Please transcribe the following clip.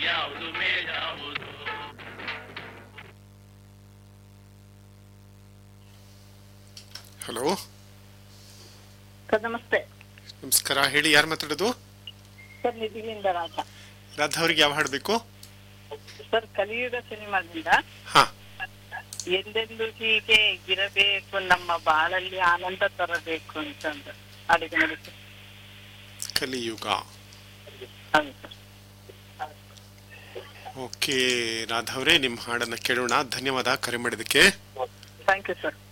ಯಾವುದು ಮೇಲಾವುದು hello sir ನಮಸ್ತೆ ನಮಸ್ಕಾರ ಹೇಳಿ ಯಾರು ಮಾತಾಡೋದು ಸರ್ ನಿಧಿಯಿಂದ ರಾಜ ರಾಧಾ ಅವ್ರಿಗೆ ಯಾವ ಹಾಡು ಬೇಕು ಸರ್ ಕಲಿಯುಗ ಸಿನಿಮಾದಿಂದ ಹಾ ಎಂದೆಂದು ಹೀಗೆ ಇರಬೇಕು ನಮ್ಮ ಬಾಳಲ್ಲಿ ಆನಂದ ತರಬೇಕು ಅಂತಂದು ಅಡಿಗೆ ನೋಡಿ ಸರ್ ಕಲಿಯುಗ ಹೌದು ಸರ್ ಓಕೆ ರಾಧಾ ಅವರೇ ನಿಮ್ಮ ಹಾಡನ್ನ ಕೇಳೋಣ ಧನ್ಯವಾದ ಕರೆ ಮಾಡಿದಕ್ಕೆ ಥ್ಯಾಂಕ್ ಯು ಸರ್